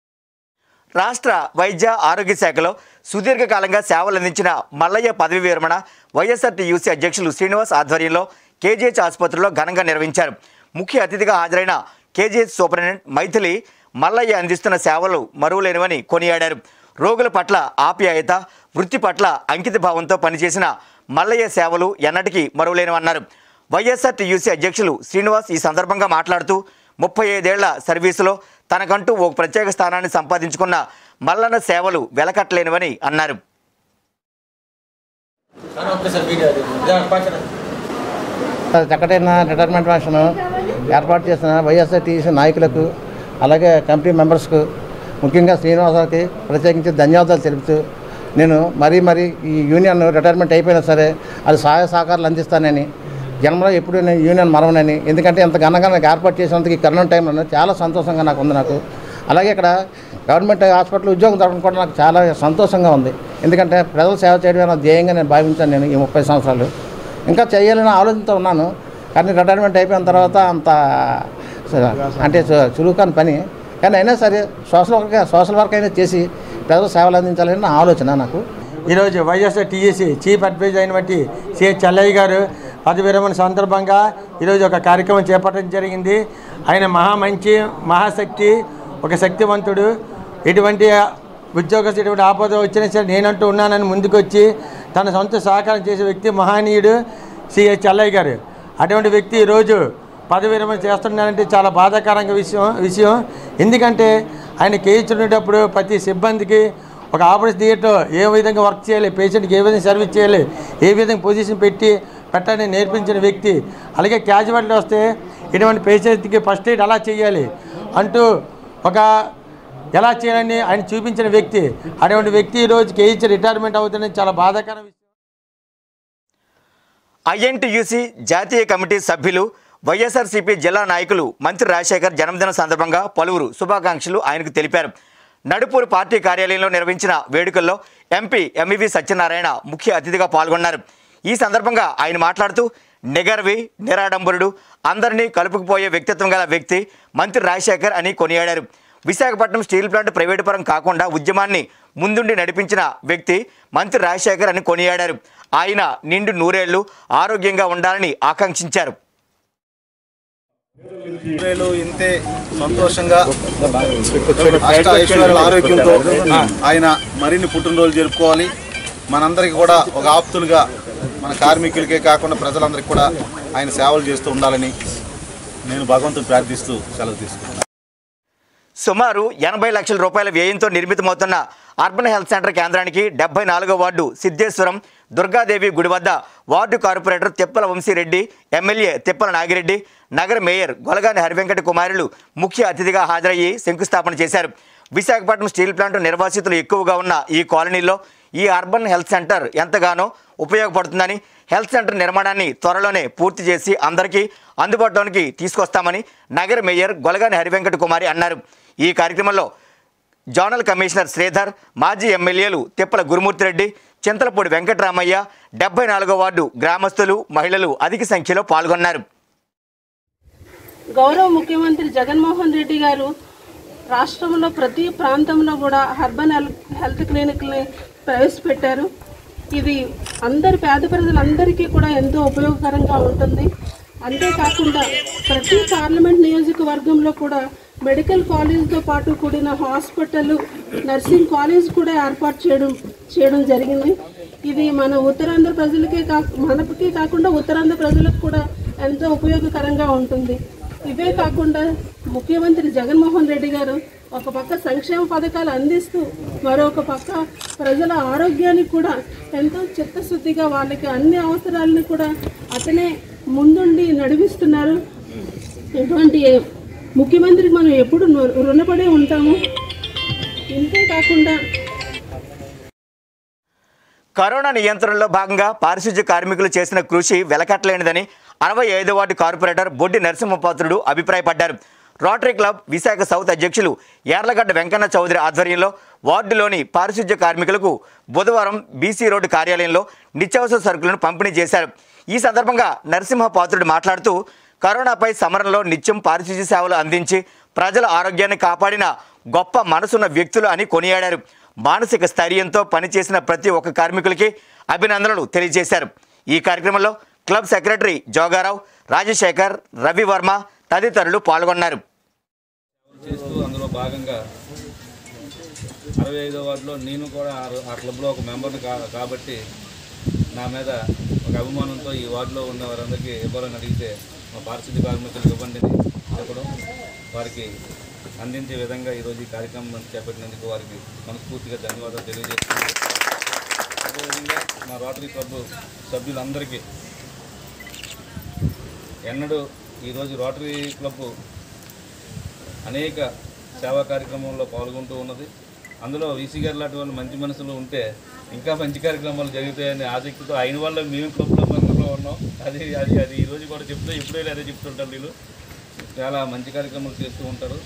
రాష్ట్ర వైద్య ఆరోగ్య శాఖలో సుదీర్ఘకాలంగా సేవలు అందించిన మల్లయ్య పదవి విరమణ వైఎస్ఆర్టీయూసీ అధ్యక్షులు శ్రీనివాస్ ఆధ్వర్యంలో కేజీహెచ్ ఆసుపత్రిలో ఘనంగా నిర్వహించారు ముఖ్య అతిథిగా హాజరైన కేజీహెచ్ సూపరింటెండెంట్ మైథిలి మల్లయ్య అందిస్తున్న సేవలు మరువలేనివని కొనియాడారు రోగుల పట్ల ఆప్యాయత వృత్తి పట్ల అంకిత భావంతో పనిచేసిన మల్లయ్య సేవలు ఎన్నటికీ మరువలేనివన్నారు వైఎస్ఆర్టీయూసీ అధ్యక్షులు శ్రీనివాస్ ఈ సందర్భంగా మాట్లాడుతూ ముప్పై ఐదేళ్ల సర్వీసులో తనకంటూ ఓ ప్రత్యేక స్థానాన్ని సంపాదించుకున్న మల్లన్న సేవలు వెలకట్టలేనివని అన్నారు చక్కటైన రిటైర్మెంట్ ఫంక్షన్ ఏర్పాటు చేసిన వైఎస్ఆర్టీసీ నాయకులకు అలాగే కమిటీ మెంబర్స్కు ముఖ్యంగా శ్రీనివాసరావుకి ప్రత్యేకించి ధన్యవాదాలు తెలుపుతూ నేను మరీ మరీ ఈ యూనియన్ రిటైర్మెంట్ అయిపోయినా సరే అది సహాయ సహకారాలు అందిస్తానని జన్మలో ఎప్పుడు నేను యూనియన్ మరవనని ఎందుకంటే ఇంత ఘనంగా నాకు ఏర్పాటు చేసినందుకు ఈ కరోనా టైంలో చాలా సంతోషంగా నాకు ఉంది నాకు అలాగే ఇక్కడ గవర్నమెంట్ హాస్పిటల్ ఉద్యోగం దొరకడం కూడా నాకు చాలా సంతోషంగా ఉంది ఎందుకంటే ప్రజలు సేవ చేయడమే నా ధ్యేయంగా నేను భావించాను నేను ఈ ముప్పై సంవత్సరాలు ఇంకా చేయాలని ఆలోచనతో ఉన్నాను కానీ రిటైర్మెంట్ అయిపోయిన తర్వాత అంత అంటే సు- చురుకాని పని కానీ అయినా సరే సోషల్ వర్క్ సోషల్ వర్క్ అయినా చేసి ప్రజలు సేవలు అందించాలని నా ఆలోచన నాకు ఈరోజు వైఎస్ఆర్ టీఎస్సీ చీఫ్ అడ్వైజర్ అయినటువంటి సి చెల్లయ్య గారు పదవి విరమణ సందర్భంగా ఈరోజు ఒక కార్యక్రమం చేపట్టడం జరిగింది ఆయన మహా మంచి మహాశక్తి ఒక శక్తివంతుడు ఎటువంటి ఉద్యోగస్తు ఎటువంటి ఆపద వచ్చినా సరే నేనంటూ ఉన్నానని ముందుకు వచ్చి తన సొంత సహకారం చేసే వ్యక్తి మహనీయుడు సిహెచ్ చెల్లయ్య గారు అటువంటి వ్యక్తి ఈరోజు పదవి విరమణ చేస్తున్నారంటే చాలా బాధాకరంగా విషయం విషయం ఎందుకంటే ఆయన కేయించుకునేటప్పుడు ప్రతి సిబ్బందికి ఒక ఆపరేషన్ థియేటర్ ఏ విధంగా వర్క్ చేయాలి పేషెంట్కి ఏ విధంగా సర్వీస్ చేయాలి ఏ విధంగా పొజిషన్ పెట్టి పెట్టాలని నేర్పించిన వ్యక్తి అలాగే క్యాజువాలిటీ వస్తే ఇటువంటి పేషెంట్కి ఫస్ట్ ఎయిడ్ అలా చేయాలి అంటూ ఒక ఎలా చేయాలని ఆయన చూపించిన వ్యక్తి అటువంటి వ్యక్తి ఈరోజు కేయించి రిటైర్మెంట్ అవుతుందని చాలా బాధాకరం విషయం. ఐఎన్టీయూసీ జాతీయ కమిటీ సభ్యులు వైఎస్ఆర్సీపీ జిల్లా నాయకులు మంత్రి రాజశేఖర్ జన్మదిన సందర్భంగా పలువురు శుభాకాంక్షలు ఆయనకు తెలిపారు నడుపూరు పార్టీ కార్యాలయంలో నిర్వహించిన వేడుకల్లో ఎంపీ ఎంఈవి సత్యనారాయణ ముఖ్య అతిథిగా పాల్గొన్నారు ఈ సందర్భంగా ఆయన మాట్లాడుతూ నిగర్వి నిరాడంబరుడు అందరినీ కలుపుకుపోయే వ్యక్తిత్వం గల వ్యక్తి మంత్రి రాజశేఖర్ అని కొనియాడారు విశాఖపట్నం స్టీల్ ప్లాంట్ ప్రైవేటు పరం కాకుండా ఉద్యమాన్ని ముందుండి నడిపించిన వ్యక్తి మంత్రి రాజశేఖర్ అని కొనియాడారు ఆయన నిండు నూరేళ్లు ఆరోగ్యంగా ఉండాలని ఆకాంక్షించారు వీళ్ళు ఇంతే సంతోషంగా అష్ట ఐశ్వర్యాల ఆరోగ్యంతో ఆయన మరిన్ని పుట్టినరోజులు జరుపుకోవాలి మనందరికీ కూడా ఒక ఆప్తులుగా మన కార్మికులకే కాకుండా ప్రజలందరికీ కూడా ఆయన సేవలు చేస్తూ ఉండాలని నేను భగవంతుని ప్రార్థిస్తూ సెలవు తీసుకుంటాను సుమారు ఎనభై లక్షల రూపాయల వ్యయంతో నిర్మితమవుతున్న అర్బన్ హెల్త్ సెంటర్ కేంద్రానికి డెబ్బై నాలుగో వార్డు సిద్ధేశ్వరం దుర్గాదేవి గుడి వద్ద ward corporator Tippala Vamsi Reddy MLA Tippala Nagireddy నగర మేయర్ గొలగాని హరివెంకట కుమారులు ముఖ్య అతిథిగా హాజరయ్యి శంకుస్థాపన చేశారు విశాఖపట్నం స్టీల్ ప్లాంట్ నిర్వాసితులు ఎక్కువగా ఉన్న ఈ కాలనీలో ఈ అర్బన్ హెల్త్ సెంటర్ ఎంతగానో ఉపయోగపడుతుందని హెల్త్ సెంటర్ నిర్మాణాన్ని త్వరలోనే పూర్తి చేసి అందరికీ అందుబాటులోనికి తీసుకొస్తామని నగర మేయర్ గొలగాని హరివెంకట కుమారి అన్నారు ఈ కార్యక్రమంలో జోనల్ కమిషనర్ శ్రీధర్ మాజీ ఎమ్మెల్యేలు తిప్పల గురుమూర్తిరెడ్డి చింతలపూడి వెంకటరామయ్య డెబ్బై నాలుగో వార్డు గ్రామస్తులు మహిళలు అధిక సంఖ్యలో పాల్గొన్నారు గౌరవ ముఖ్యమంత్రి జగన్మోహన్ రెడ్డి గారు రాష్ట్రంలో ప్రతి ప్రాంతంలో కూడా అర్బన్ హెల్త్ హెల్త్ క్లినిక్ని ప్రవేశపెట్టారు ఇది అందరి పేద ప్రజలందరికీ కూడా ఎంతో ఉపయోగకరంగా ఉంటుంది అంతేకాకుండా ప్రతి పార్లమెంట్ నియోజకవర్గంలో కూడా మెడికల్ కాలేజ్తో పాటు కూడిన హాస్పిటల్ నర్సింగ్ కాలేజ్ కూడా ఏర్పాటు చేయడం చేయడం జరిగింది ఇది మన ఉత్తరాంధ్ర ప్రజలకే కా మనకి కాకుండా ఉత్తరాంధ్ర ప్రజలకు కూడా ఎంతో ఉపయోగకరంగా ఉంటుంది ఇవే కాకుండా ముఖ్యమంత్రి జగన్మోహన్ రెడ్డి గారు ఒక పక్క సంక్షేమ పథకాలు అందిస్తూ మరొక పక్క ప్రజల ఆరోగ్యానికి కూడా ఎంతో చిత్తశుద్ధిగా వాళ్ళకి అన్ని అవసరాలను కూడా అతనే ముందుండి నడిపిస్తున్నారు ఇటువంటి ముఖ్యమంత్రికి మనం ఎప్పుడు ను- రుణపడే ఉంటాము ఇంతే కాకుండా కరోనా నియంత్రణలో భాగంగా పారిశుధ్య కార్మికులు చేసిన కృషి వెలకట్టలేనిదని అరవై ఐదో వార్డు కార్పొరేటర్ బొడ్డి నరసింహపాత్రుడు అభిప్రాయపడ్డారు రోటరీ క్లబ్ విశాఖ సౌత్ అధ్యక్షులు యార్లగడ్డ వెంకన్న చౌదరి ఆధ్వర్యంలో వార్డులోని పారిశుధ్య కార్మికులకు బుధవారం బీసీ రోడ్డు కార్యాలయంలో నిత్యావసర సరుకులను పంపిణీ చేశారు ఈ సందర్భంగా నరసింహపాత్రుడు మాట్లాడుతూ కరోనాపై సమరంలో నిత్యం పారిశుధ్య సేవలు అందించి ప్రజల ఆరోగ్యాన్ని కాపాడిన గొప్ప మనసున్న వ్యక్తులు అని కొనియాడారు మానసిక స్థైర్యంతో పనిచేసిన ప్రతి ఒక్క కార్మికులకి అభినందనలు తెలియజేశారు ఈ కార్యక్రమంలో క్లబ్ సెక్రటరీ జోగారావు రాజశేఖర్ రవి వర్మ తదితరులు పాల్గొన్నారు చేస్తూ అందులో భాగంగా అరవై ఐదో వార్డులో నేను కూడా ఆ- ఆ క్లబ్లో ఒక మెంబర్ని కా కాబట్టి నా మీద ఒక అభిమానంతో ఈ వార్డులో ఉన్న వారందరికీ ఇవ్వాలని అడిగితే మా పారిశుద్ధ్య కార్మికులకు ఇవ్వండి అని చెప్పడం వారికి అందించే విధంగా ఈరోజు ఈ కార్యక్రమం చేపట్టినందుకు వారికి మనస్ఫూర్తిగా ధన్యవాదాలు తెలియజేస్తున్నాను అదేవిధంగా మా రోటరీ క్లబ్ సభ్యులందరికీ ఎన్నడూ ఈరోజు రోటరీ క్లబ్ అనేక సేవా కార్యక్రమంలో పాల్గొంటూ ఉన్నది అందులో వీసీ గారు లాంటి వాళ్ళు మంచి మనసులు ఉంటే ఇంకా మంచి కార్యక్రమాలు జరుగుతాయని ఆసక్తితో అయిన వల్ల మేము క్లబ్లో మెంబర్లో ఉన్నాం అది అది అది ఈరోజు కూడా చెప్తూ ఎప్పుడైనా అదే చెప్తుంటారు వీళ్ళు చాలా మంచి కార్యక్రమాలు చేస్తూ ఉంటారు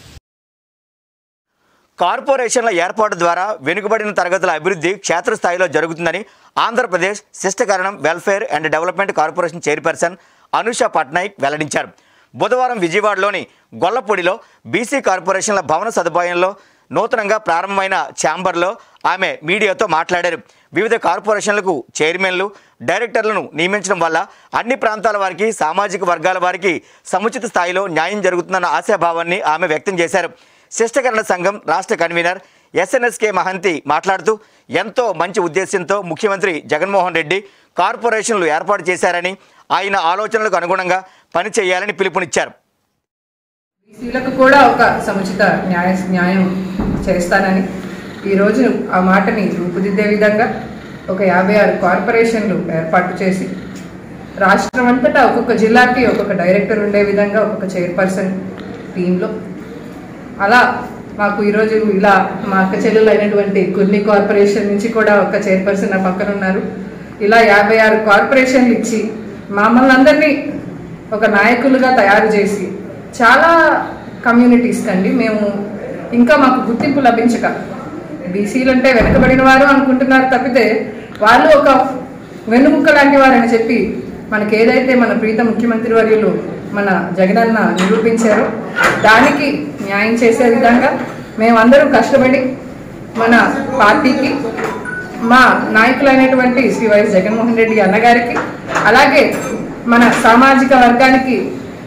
కార్పొరేషన్ల ఏర్పాటు ద్వారా వెనుకబడిన తరగతుల అభివృద్ధి క్షేత్రస్థాయిలో జరుగుతుందని Andhra Pradesh Sishtakaranam welfare and development corporation chairperson Anusha Patnaik వెల్లడించారు బుధవారం విజయవాడలోని గొల్లపూడిలో బీసీ కార్పొరేషన్ల భవన సదుపాయంలో నూతనంగా ప్రారంభమైన ఛాంబర్లో ఆమె మీడియాతో మాట్లాడారు వివిధ కార్పొరేషన్లకు చైర్మన్లు డైరెక్టర్లను నియమించడం వల్ల అన్ని ప్రాంతాల వారికి సామాజిక వర్గాల వారికి సముచిత స్థాయిలో న్యాయం జరుగుతుందన్న ఆశాభావాన్ని ఆమె వ్యక్తం చేశారు శిష్టకరణ సంఘం రాష్ట్ర కన్వీనర్ ఎస్ఎన్ఎస్కే మహంతి మాట్లాడుతూ ఎంతో మంచి ఉద్దేశంతో ముఖ్యమంత్రి జగన్మోహన్ రెడ్డి కార్పొరేషన్లు ఏర్పాటు చేశారని ఆయన ఆలోచనలకు అనుగుణంగా పనిచేయాలని పిలుపునిచ్చారు బీసీలకు కూడా ఒక సముచిత న్యాయ న్యాయం చేస్తానని ఈరోజు ఆ మాటని రూపుదిద్దే విధంగా ఒక యాభై ఆరు కార్పొరేషన్లు ఏర్పాటు చేసి రాష్ట్రం అంతటా ఒక్కొక్క జిల్లాకి ఒక్కొక్క డైరెక్టర్ ఉండే విధంగా ఒక్కొక్క చైర్పర్సన్ టీంలో అలా మాకు ఈరోజు ఇలా మా అక్క చెల్లెలు అయినటువంటి కొన్ని కార్పొరేషన్ నుంచి కూడా ఒక చైర్పర్సన్ నా పక్కన ఉన్నారు ఇలా యాభై ఆరు కార్పొరేషన్లు ఇచ్చి మమ్మల్ని అందరినీ ఒక నాయకులుగా తయారు చేసి చాలా కమ్యూనిటీస్ కండి మేము ఇంకా మాకు గుర్తింపు లభించక బీసీలు అంటే వెనకబడిన వారు అనుకుంటున్నారు తప్పితే వాళ్ళు ఒక వెన్నుముక్క లాంటి వారని చెప్పి మనకి ఏదైతే మన ప్రీత ముఖ్యమంత్రి వర్యులు మన జగనన్న నిరూపించారో దానికి న్యాయం చేసే విధంగా మేమందరం కష్టపడి మన పార్టీకి మా నాయకులైనటువంటి శ్రీ వైఎస్ జగన్మోహన్ రెడ్డి అన్నగారికి అలాగే మన సామాజిక వర్గానికి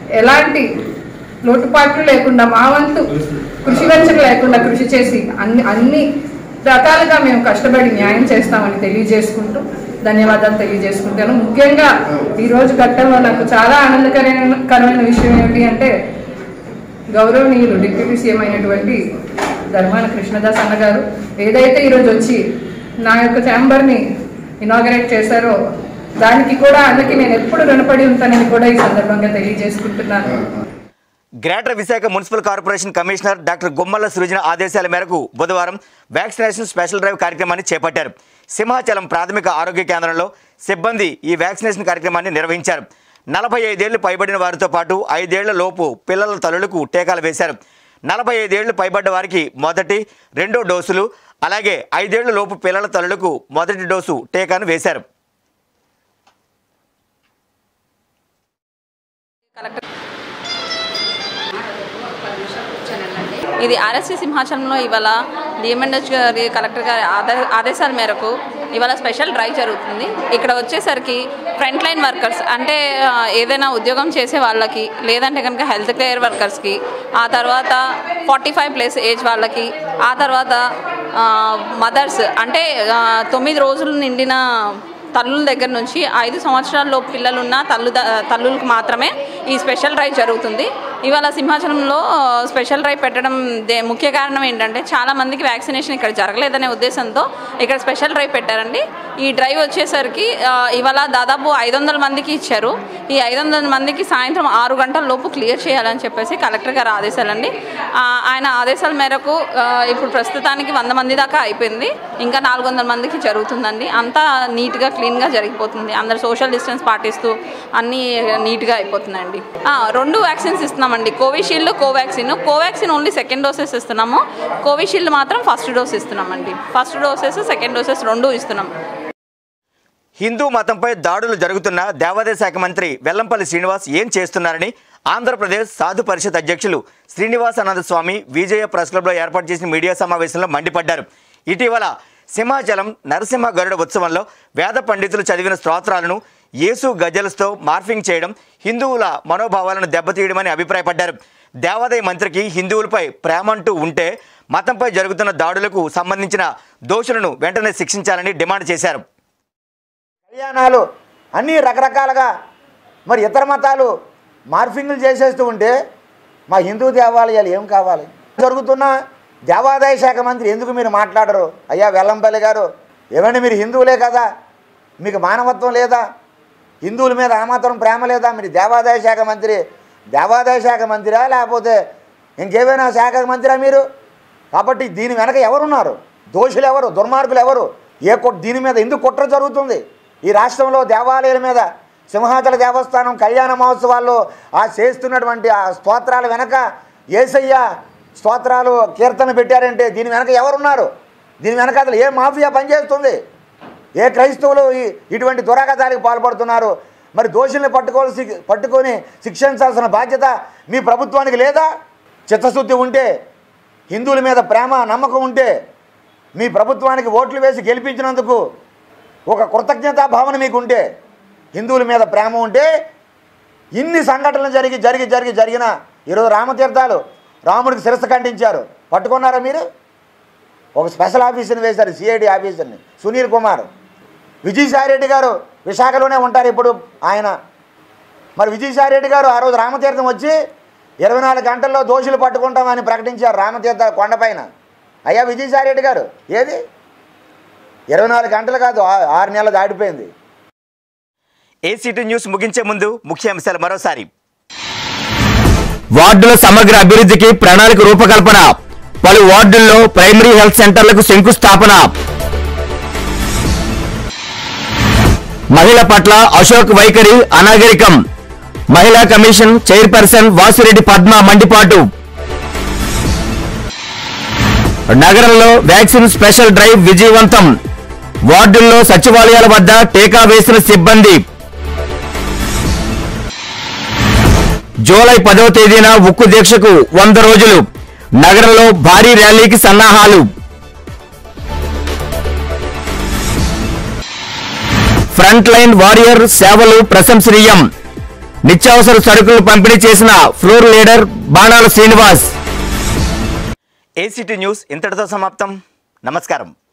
ఎలాంటి లోటుపాట్లు లేకుండా మా వంతు కృషి వెంచక లేకుండా కృషి చేసి అన్ని అన్ని రకాలుగా మేము కష్టపడి న్యాయం చేస్తామని తెలియజేసుకుంటూ ధన్యవాదాలు తెలియజేసుకుంటాను ముఖ్యంగా ఈరోజు ఘట్టంలో నాకు చాలా ఆనందకరమైన కరమైన విషయం ఏమిటి అంటే గౌరవనీయులు డిప్యూటీ సీఎం అయినటువంటి ధర్మాన కృష్ణదాస్ అన్న గారు ఏదైతే ఈరోజు వచ్చి నా యొక్క ఛాంబర్ని ఇనాగరేట్ చేశారో దానికి కూడా అన్నకి నేను ఎప్పుడు రుణపడి ఉంటానని కూడా ఈ సందర్భంగా తెలియజేసుకుంటున్నాను greater Visakha municipal corporation commissioner doctor Gummalla Srujana ఆదేశాల మేరకు బుధవారం వ్యాక్సినేషన్ స్పెషల్ డ్రైవ్ కార్యక్రమాన్ని చేపట్టారు సింహాచలం ప్రాథమిక ఆరోగ్య కేంద్రంలో సిబ్బంది ఈ వ్యాక్సినేషన్ కార్యక్రమాన్ని నిర్వహించారు నలభై ఐదేళ్లు పైబడిన వారితో పాటు ఐదేళ్ల లోపు పిల్లల తల్లులకు టీకాలు వేశారు నలభై ఐదేళ్లు పైబడ్డ వారికి మొదటి రెండో డోసులు అలాగే ఐదేళ్ల లోపు పిల్లల తల్లులకు మొదటి డోసు టీకాను వేశారు ఇది ఆర్ఎస్సీ సింహాచలంలో ఇవాళ డిఎంఎన్హెచ్ గారి కలెక్టర్ గారి ఆదే- ఆదేశాల మేరకు ఇవాళ స్పెషల్ డ్రైవ్ జరుగుతుంది ఇక్కడ వచ్చేసరికి ఫ్రంట్ లైన్ వర్కర్స్ అంటే ఆ, ఏదైనా ఉద్యోగం చేసే వాళ్ళకి లేదంటే కనుక హెల్త్ కేర్ వర్కర్స్కి ఆ తర్వాత ఫార్టీ ఫైవ్ ప్లస్ ఏజ్ వాళ్ళకి ఆ తర్వాత మదర్స్ అంటే ఆ, తొమ్మిది రోజులు నిండిన తల్లుల దగ్గర నుంచి ఐదు సంవత్సరాల్లో పిల్లలున్న తల్లు తల్లులకు మాత్రమే ఈ స్పెషల్ డ్రైవ్ జరుగుతుంది ఇవాళ సింహాచలంలో ఆ, స్పెషల్ డ్రైవ్ పెట్టడం దే- ముఖ్య కారణం ఏంటంటే చాలా మందికి వ్యాక్సినేషన్ ఇక్కడ జరగలేదనే ఉద్దేశంతో ఇక్కడ స్పెషల్ డ్రైవ్ పెట్టారండి ఈ డ్రైవ్ వచ్చేసరికి ఆ, ఇవాళ దాదాపు ఐదు వందల మందికి ఇచ్చారు ఈ ఐదు వందల మందికి సాయంత్రం ఆరు గంటల లోపు క్లియర్ చేయాలని చెప్పేసి కలెక్టర్ గారు ఆదేశాలండి ఆ, ఆయన ఆదేశాల మేరకు ఆ, ఇప్పుడు ప్రస్తుతానికి వంద మంది దాకా అయిపోయింది ఇంకా నాలుగు వందల మందికి జరుగుతుందండి అంతా నీట్గా క్లీన్గా జరిగిపోతుంది అందరు సోషల్ డిస్టెన్స్ పాటిస్తూ అన్నీ నీట్గా అయిపోతున్నాయండి ఆ, రెండు వ్యాక్సిన్స్ ఇస్తున్నామండి Covishield Covaxin Covaxin only second doses ఇస్తున్నాము కోవిషీల్డ్ మాత్రం ఫస్ట్ డోస్ ఇస్తున్నామండి ఫస్ట్ డోసెస్ సెకండ్ డోసెస్ రెండు ఇస్తున్నాం హిందూ మతంపై దాడులు జరుగుతున్న దేవాదాయ శాఖ మంత్రి వెల్లంపల్లి శ్రీనివాస్ ఏం చేస్తున్నారని ఆంధ్రప్రదేశ్ సాధు పరిషత్ అధ్యక్షులు శ్రీనివాసానంద స్వామి విజయ ప్రెస్ క్లబ్లో ఏర్పాటు చేసిన మీడియా సమావేశంలో మండిపడ్డారు ఇటీవల సింహాచలం నరసింహ గరుడ ఉత్సవంలో వేద పండితులు చదివిన స్తోత్రాలను యేసు గజల్స్తో మార్ఫింగ్ చేయడం హిందువుల మనోభావాలను దెబ్బతీయడమని అభిప్రాయపడ్డారు దేవాదాయ మంత్రికి హిందువులపై ప్రేమ అంటూ ఉంటే మతంపై జరుగుతున్న దాడులకు సంబంధించిన దోషులను వెంటనే శిక్షించాలని డిమాండ్ చేశారు కళ్యాణాలు అన్నీ రకరకాలుగా మరి ఇతర మతాలు మార్ఫింగ్లు చేసేస్తూ ఉంటే మా హిందూ దేవాలయాలు ఏం కావాలి జరుగుతున్న దేవాదాయ శాఖ మంత్రి ఎందుకు మీరు మాట్లాడరు అయ్యా వెల్లంపల్లి గారు ఏమండి మీరు హిందువులే కదా మీకు మానవత్వం లేదా హిందువుల మీద ఆ మాత్రం ప్రేమ లేదా మీరు దేవాదాయ శాఖ మంత్రి దేవాదాయ శాఖ మంత్రిరా లేకపోతే ఇంకేమైనా శాఖ మంత్రిరా మీరు కాబట్టి దీని వెనక ఎవరున్నారు దోషులు ఎవరు దుర్మార్గులు ఎవరు ఏ కు- దీని మీద ఎందుకు కుట్ర జరుగుతుంది ఈ రాష్ట్రంలో దేవాలయాల మీద సింహాచల దేవస్థానం కళ్యాణ మహోత్సవాల్లో ఆ చేస్తున్నటువంటి ఆ స్తోత్రాల వెనక ఏసయ్య స్తోత్రాలు కీర్తన పెట్టారంటే దీని వెనక ఎవరున్నారు దీని వెనక అసలు ఏ మాఫియా పనిచేస్తుంది ఏ క్రైస్తవులు ఈ- ఇటువంటి దురాగతాలకు పాల్పడుతున్నారు మరి దోషుల్ని పట్టుకోవాల్సి పట్టుకొని శిక్షించాల్సిన బాధ్యత మీ ప్రభుత్వానికి లేదా చిత్తశుద్ధి ఉంటే హిందువుల మీద ప్రేమ నమ్మకం ఉంటే మీ ప్రభుత్వానికి ఓట్లు వేసి గెలిపించినందుకు ఒక కృతజ్ఞతా భావన మీకు ఉంటే హిందువుల మీద ప్రేమ ఉంటే ఇన్ని సంఘటనలు జరిగి జరిగి జరిగి జరిగిన ఈరోజు రామతీర్థాలు రాముడికి శిరస్సు ఖండించారు పట్టుకున్నారా మీరు ఒక స్పెషల్ ఆఫీసర్ని వేశారు సిఐడి ఆఫీసర్ని సునీల్ కుమార్ విజయసాయిరెడ్డి గారు విశాఖలోనే ఉంటారు ఇప్పుడు ఆయన మరి విజయసాయిరెడ్డి గారు ఆ రోజు రామతీర్థం వచ్చి ఇరవై నాలుగు గంటల్లో దోషులు పట్టుకుంటామని ప్రకటించారు రామతీర్థ కొండపైన అయ్యా విజయసాయిరెడ్డి గారు ఏది ఇరవై నాలుగు గంటలు కాదు ఆ- ఆరు నెలలు దాటిపోయింది ఏసీటీ న్యూస్ ముగించే ముందు ముఖ్యాంశాలు మరోసారి వార్డుల సమగ్ర అభివృద్ధికి ప్రణాళిక రూపకల్పన పలు వార్డుల్లో ప్రైమరీ హెల్త్ సెంటర్లకు శంకుస్థాపన మహిళ పట్ల అశోక్ వైఖరి అనాగరికం మహిళా కమిషన్ చైర్పర్సన్ వాసిరెడ్డి పద్మ మండిపాటు నగరంలో వ్యాక్సిన్ స్పెషల్ డ్రైవ్ విజయవంతం వార్డుల్లో సచివాలయాల వద్ద టీకా వేసిన సిబ్బంది జూలై పదవ తేదీన ఉక్కు దీక్షకు వంద రోజులు నగరంలో భారీ ర్యాలీకి సన్నాహాలు ఫ్రంట్ లైన్ వారియర్ సేవలు ప్రశంసనీయం నిత్యావసర సరుకులు పంపిణీ చేసిన floor leader Banala Srinivas ACT news ఇంతటితో సమాప్తం నమస్కారం